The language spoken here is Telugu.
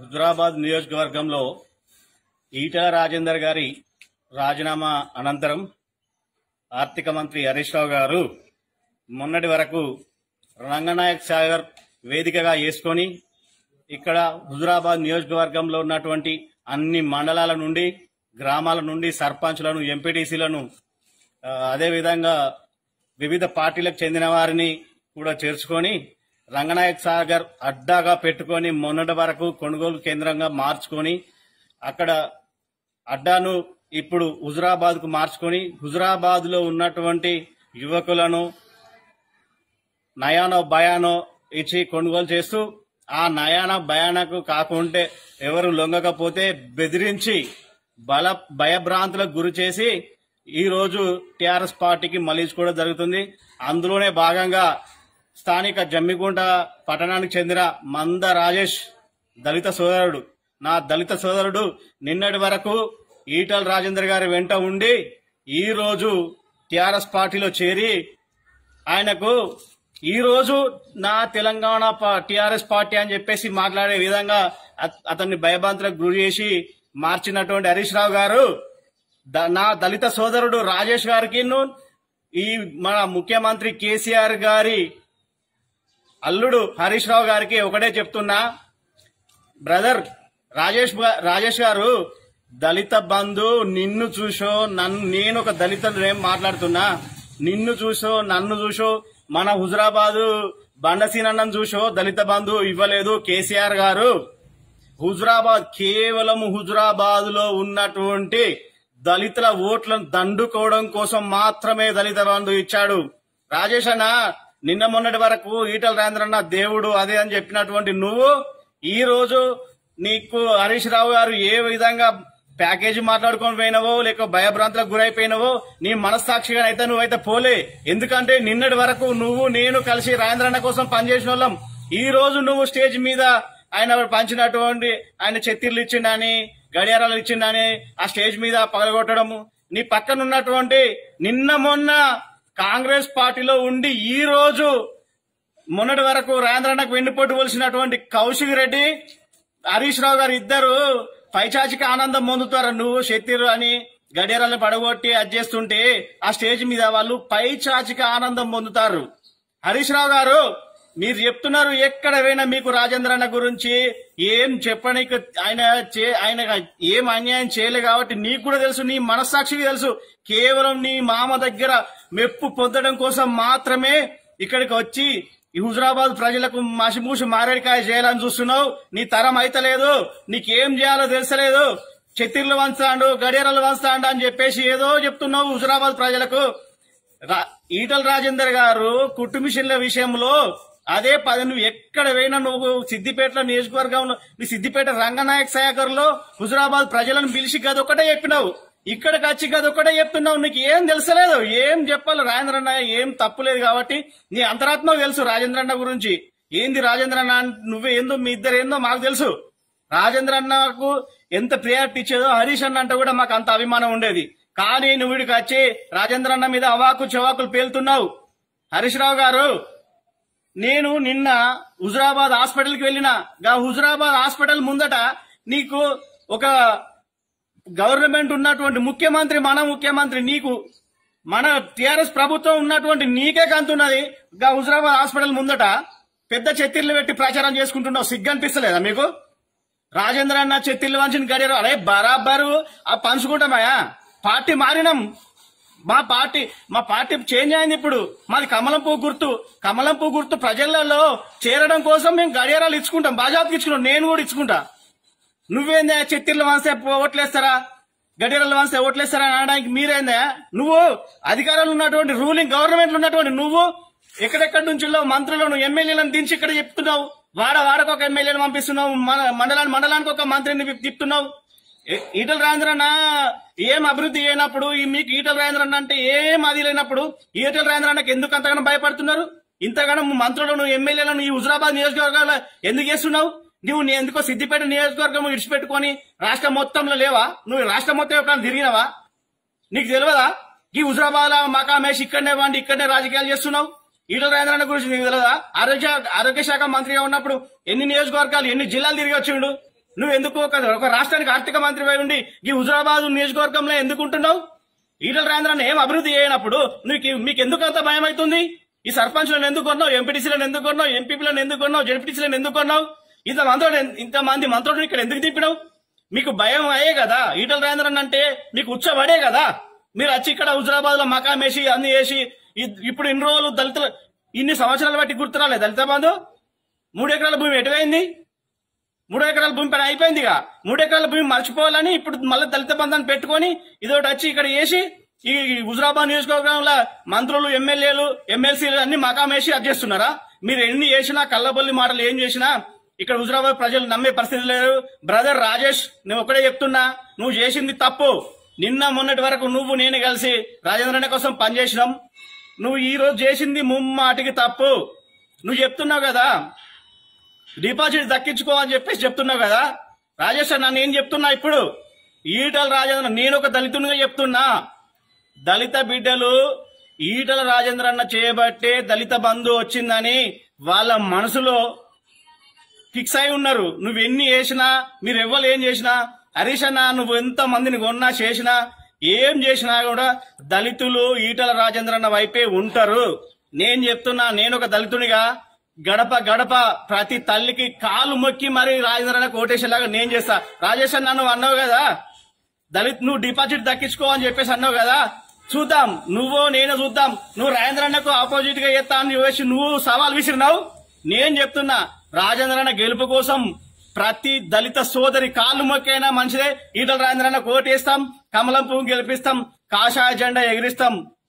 హుజురాబాద్ నియోజకవర్గంలో ఈటల రాజేందర్ గారి రాజీనామా అనంతరం ఆర్థిక మంత్రి హరీష్ రావు గారు మొన్నటి వరకు రంగనాయక్ సాగర్ వేదికగా చేసుకొని ఇక్కడ హుజురాబాద్ నియోజకవర్గంలో ఉన్నటువంటి అన్ని మండలాల నుండి గ్రామాల నుండి సర్పంచ్లను ఎంపీటీసీలను ఆ, అదేవిధంగా వివిధ పార్టీలకు చెందిన వారిని కూడా చేర్చుకొని రంగనాయక్ సాగర్ అడ్డాగా పెట్టుకొని మొన్నటి వరకు కొనుగోలు కేంద్రంగా మార్చుకొని అక్కడ అడ్డాను ఇప్పుడు హుజురాబాద్ కు మార్చుకొని హుజురాబాద్ లో ఉన్నటువంటి యువకులను నయానో భయానో ఇచ్చి కొనుగోలు చేస్తూ ఆ నయాన భయానకు కాకుంటే ఎవరు లొంగకపోతే బెదిరించి బల భయభ్రాంతులకు గురి చేసి ఈ రోజు టిఆర్ఎస్ పార్టీకి మళ్లించుకోవడం జరుగుతుంది అందులోనే భాగంగా స్థానిక జమ్మిగుంట పట్టణానికి చెందిన మంద రాజేష్ దళిత సోదరుడు నా దళిత సోదరుడు నిన్నటి వరకు ఈటల రాజేందర్ గారి వెంట ఉండి ఈ రోజు టిఆర్ఎస్ పార్టీలో చేరి ఆయనకు ఈ రోజు నా తెలంగాణ టిఆర్ఎస్ పార్టీ అని చెప్పేసి మాట్లాడే విధంగా అత- అతన్ని భయభ్రాంతులకు గురి చేసి మార్చినటువంటి హరీష్ రావు గారు ద- నా దళిత సోదరుడు రాజేష్ గారికి ఈ మన ముఖ్యమంత్రి కేసీఆర్ గారి అల్లుడు హరీష్ రావు గారికి ఒకటే చెప్తున్నా బ్రదర్ రాజేష్ బ- రాజేష్ గారు దళిత బంధు నిన్ను చూసో నన్ను నేను ఒక దళితుడు ఏం మాట్లాడుతున్నా నిన్ను చూసో నన్ను చూసో మన హుజురాబాదు బండసీనన్నం చూసో దళిత బంధు ఇవ్వలేదు కేసీఆర్ గారు హుజురాబాద్ కేవలం హుజురాబాద్ లో ఉన్నటువంటి దళితుల ఓట్లను దండుకోవడం కోసం మాత్రమే దళిత బంధు ఇచ్చాడు రాజేష్ అన్న నిన్న మొన్నటి వరకు ఈటల రాజేంద్రన్న దేవుడు అదే అని చెప్పినటువంటి నువ్వు ఈ రోజు నీకు హరీష్ రావు గారు ఏ విధంగా ప్యాకేజీ మాట్లాడుకొని పోయినవో లేక భయభ్రాంతులకు గురైపోయినవో నీ మనస్సాక్షిగా అయితే నువ్వైతే పోలే ఎందుకంటే నిన్నటి వరకు నువ్వు నేను కలిసి రాజేంద్రన్న కోసం పనిచేసిన వాళ్ళం ఈ రోజు నువ్వు స్టేజ్ మీద ఆయన పంచినటువంటి ఆయన చెత్తిర్లు ఇచ్చిండని గడియారాలు ఇచ్చిండని ఆ స్టేజ్ మీద పగలగొట్టడము నీ పక్కన ఉన్నటువంటి నిన్న మొన్న కాంగ్రెస్ పార్టీలో ఉండి ఈ రోజు మొన్నటి వరకు రాజేంద్రన్నకు వెన్నుపోటు పోల్సినటువంటి కౌశిక్ రెడ్డి హరీష్ రావు గారు ఇద్దరు పైచాచికి ఆనందం పొందుతారు నువ్వు శక్తిరు అని గడియారాలను పడగొట్టి అది చేస్తుంటే ఆ స్టేజ్ మీద వాళ్ళు పైచాచికి ఆనందం పొందుతారు హరీష్ రావు గారు మీరు చెప్తున్నారు ఎక్కడ పోయినా మీకు రాజేంద్ర అన్న గురించి ఏం చెప్పడానికి ఆయన చే- ఆయన ఏం అన్యాయం చేయలే కాబట్టి నీకు కూడా తెలుసు నీ మనస్సాక్షికి తెలుసు కేవలం నీ మామ దగ్గర మెప్పు పొందడం కోసం మాత్రమే ఇక్కడికి వచ్చి ఈ హుజరాబాద్ ప్రజలకు మసిమూసి మారేడికాయ చేయాలని చూస్తున్నావు నీ తరం అయితలేదు నీకేం చేయాలో తెలుసలేదు చెత్తిర్లు వంచాండు గడియారాలు వంచాండు అని చెప్పేసి ఏదో చెప్తున్నావు హుజరాబాద్ ప్రజలకు రా- ఈటల రాజేందర్ గారు కుట్టు మిషన్ల విషయంలో అదే పది నువ్వు ఎక్కడ పోయినా నువ్వు సిద్దిపేటలో నియోజకవర్గంలో నీ సిద్దిపేట రంగనాయక్ సాగర్ లో హుజరాబాద్ ప్రజలను పిలిచి గదొక్కటే చెప్పినావు ఇక్కడికి వచ్చి గదొక్కటే చెప్తున్నావు నీకు ఏం తెలుసలేదు ఏం చెప్పాలి రాజేంద్ర అన్న ఏం తప్పులేదు కాబట్టి నీ అంతరాత్మ తెలుసు రాజేంద్ర అన్న గురించి ఏంది రాజేంద్ర అన్న అంటే నువ్వే ఏందో మీ ఇద్దరు ఏందో మాకు తెలుసు రాజేంద్ర అన్నకు ఎంత ప్రియారిటీ ఇచ్చేదో హరీష్ అన్న అంటే కూడా మాకు అంత అభిమానం ఉండేది కానీ నువ్వు వీడికి వచ్చి రాజేంద్ర అన్న మీద అవాకు చవాకులు పేలుతున్నావు హరీష్ రావు గారు నేను నిన్న హుజురాబాద్ హాస్పిటల్ కి వెళ్ళిన గా హుజురాబాద్ హాస్పిటల్ ముందట నీకు ఒక గవర్నమెంట్ ఉన్నటువంటి ముఖ్యమంత్రి మన ముఖ్యమంత్రి నీకు మన టిఆర్ఎస్ ప్రభుత్వం ఉన్నటువంటి నీకే కంతున్నది గా హుజురాబాద్ హాస్పిటల్ ముందట పెద్ద చెత్తిర్లు పెట్టి ప్రచారం చేసుకుంటున్నావు సిగ్గనిపిస్తలేదా మీకు రాజేంద్ర అన్న చెత్తిల్లు వంచిన గడియారు అరే బరాబరు ఆ పంచుకుంటామయ్యా పార్టీ మారినాం మా పార్టీ మా పార్టీ చేంజ్ అయింది ఇప్పుడు మాది కమలం పువ్వు గుర్తు కమలం పువ్వు గుర్తు ప్రజలలో చేరడం కోసం మేము గడియారాలు ఇచ్చుకుంటాం బాజాబ్కి ఇచ్చుకుంటాం నేను కూడా ఇచ్చుకుంటా నువ్వేందా చెత్తిర్లు వంస్తే ఓట్లేస్తారా గడియారాలు వంస్తే ఓట్లేస్తారా అని అనడానికి మీరేందా నువ్వు అధికారంలో ఉన్నటువంటి రూలింగ్ గవర్నమెంట్ ఉన్నటువంటి నువ్వు ఎక్కడెక్కడి నుంచి మంత్రులను ఎమ్మెల్యేలను దించి ఇక్కడ చెప్తున్నావు వాడ వాడకు ఒక ఎమ్మెల్యేని పంపిస్తున్నావు మన- మండలాన్ని మండలానికి ఒక మంత్రిని తిప్పుతున్నావు ఏ- ఈటల రాజేంద్రన్న ఏం అభివృద్ధి అయినప్పుడు ఈ మీకు ఈటల రాజేంద్రన్న అంటే ఏం అది లేనప్పుడు ఈటల రాజేంద్రన్నకి ఎందుకు అంతగానో భయపడుతున్నారు ఇంతగానో మంత్రులను ఎమ్మెల్యేలను ఈ హుజరాబాద్ నియోజకవర్గాల ఎందుకు చేస్తున్నావు నువ్వు నీ ఎందుకో సిద్దిపేట నియోజకవర్గం ఇడిచిపెట్టుకొని రాష్ట్రం మొత్తంలో లేవా నువ్వు రాష్ట్రం మొత్తం ఎప్పుడైనా తిరిగినావా నీకు తెలియదా ఈ హుజరాబాద్ మకామేష్ ఇక్కడనే వాడి ఇక్కడనే రాజకీయాలు చేస్తున్నావు ఈటల రాజేంద్రన్న గురించి నీకు తెలియదా ఆరోగ్య ఆరోగ్య శాఖ మంత్రిగా ఉన్నప్పుడు ఎన్ని నియోజకవర్గాలు ఎన్ని జిల్లాలు తిరిగి వచ్చిండు నువ్వు ఎందుకు ఒక ఒక రాష్ట్రానికి ఆర్థిక మంత్రి ఉండి ఈ హుజరాబాద్ నియోజకవర్గంలో ఎందుకు ఉంటున్నావు ఈటల రాజేంద్రని ఏం అభివృద్ధి చేయనప్పుడు నీకు మీకు ఎందుకు అంత భయం అవుతుంది ఈ సర్పంచ్లను ఎందుకు కొన్నావు ఎంపీటీసీలను ఎందుకు కొన్నావు ఎంపీపీలను ఎందుకు కొన్నావు జడ్పీటీసీలను ఎందుకు కొన్నావు ఇంత మంత్రులు ఇంత మంది మంత్రులను ఇక్కడ ఎందుకు తిప్పినావు మీకు భయం అయ్యే కదా ఈటల రాజేంద్రన్ అంటే మీకు ఉచ్చబడే కదా మీరు వచ్చి ఇక్కడ హుజరాబాద్ లో మకాం వేసి అన్ని వేసి ఇ- ఇప్పుడు ఇన్ని రోజులు దళితులు ఇన్ని సంవత్సరాలు బట్టి గుర్తురాలే దళిత బంధు మూడు ఎకరాల భూమి ఎటువైంది మూడు ఎకరాల భూమి పైన అయిపోయిందిగా మూడు ఎకరాల భూమి మర్చిపోవాలని ఇప్పుడు మళ్ళీ దళిత బంధాన్ని పెట్టుకొని ఇదొకటి వచ్చి ఇక్కడ వేసి ఈ హుజరాబాద్ నియోజకవర్గంలో మంత్రులు ఎమ్మెల్యేలు ఎమ్మెల్సీలు అన్ని మకాం వేసి అది చేస్తున్నారా మీరు ఎన్ని చేసినా కళ్ళబొల్లి మాటలు ఏం చేసినా ఇక్కడ హుజరాబాద్ ప్రజలు నమ్మే పరిస్థితి లేదు బ్రదర్ రాజేష్ నేను ఒకటే చెప్తున్నా నువ్వు చేసింది తప్పు నిన్న మొన్నటి వరకు నువ్వు నేను కలిసి రాజేంద్రన్న కోసం పనిచేసినాం నువ్వు ఈ రోజు చేసింది ముమ్మాటికి తప్పు నువ్వు చెప్తున్నావు కదా డిపాజిట్ దక్కించుకో అని చెప్పేసి చెప్తున్నావు కదా రాజేష్ అన్న నేను చెప్తున్నా ఇప్పుడు ఈటల రాజేంద్ర నేను ఒక దళితునిగా చెప్తున్నా దళిత బిడ్డలు ఈటల రాజేంద్ర అన్న చేయబట్టే దళిత బంధు వచ్చిందని వాళ్ళ మనసులో ఫిక్స్ అయి ఉన్నారు నువ్వు ఎన్ని చేసినా మీరు ఎవ్వరు ఏం చేసినా హరీష్ అన్న నువ్వు ఎంత మందిని కొన్నా చేసినా ఏం చేసినా కూడా దళితులు ఈటల రాజేంద్ర అన్న వైపే ఉంటారు నేను చెప్తున్నా నేను ఒక దళితునిగా గడప గడప ప్రతి తల్లికి కాలు మొక్కి మరి రాజేంద్ర అన్న కోటేషన్ నేను చేస్తా రాజేష్ అన్న నువ్వు అన్నావు కదా దళిత్ నువ్వు డిపాజిట్ దక్కించుకో అని చెప్పేసి అన్నావు కదా చూద్దాం నువ్వు నేను చూద్దాం నువ్వు రాజేంద్ర అన్నకు ఆపోజిట్ గా చేస్తా అని చెప్పేసి నువ్వు సవాల్ విసిరినావు నేను చెప్తున్నా రాజేంద్ర అన్న గెలుపు కోసం ప్రతి దళిత సోదరి కాళ్ళు మొక్కైనా మంచిదే ఈటల రాజేంద్ర అన్న కోటేస్తాం కమలం పువ్వు గెలిపిస్తాం కాషాయ జెండా ఎగిరిస్తాం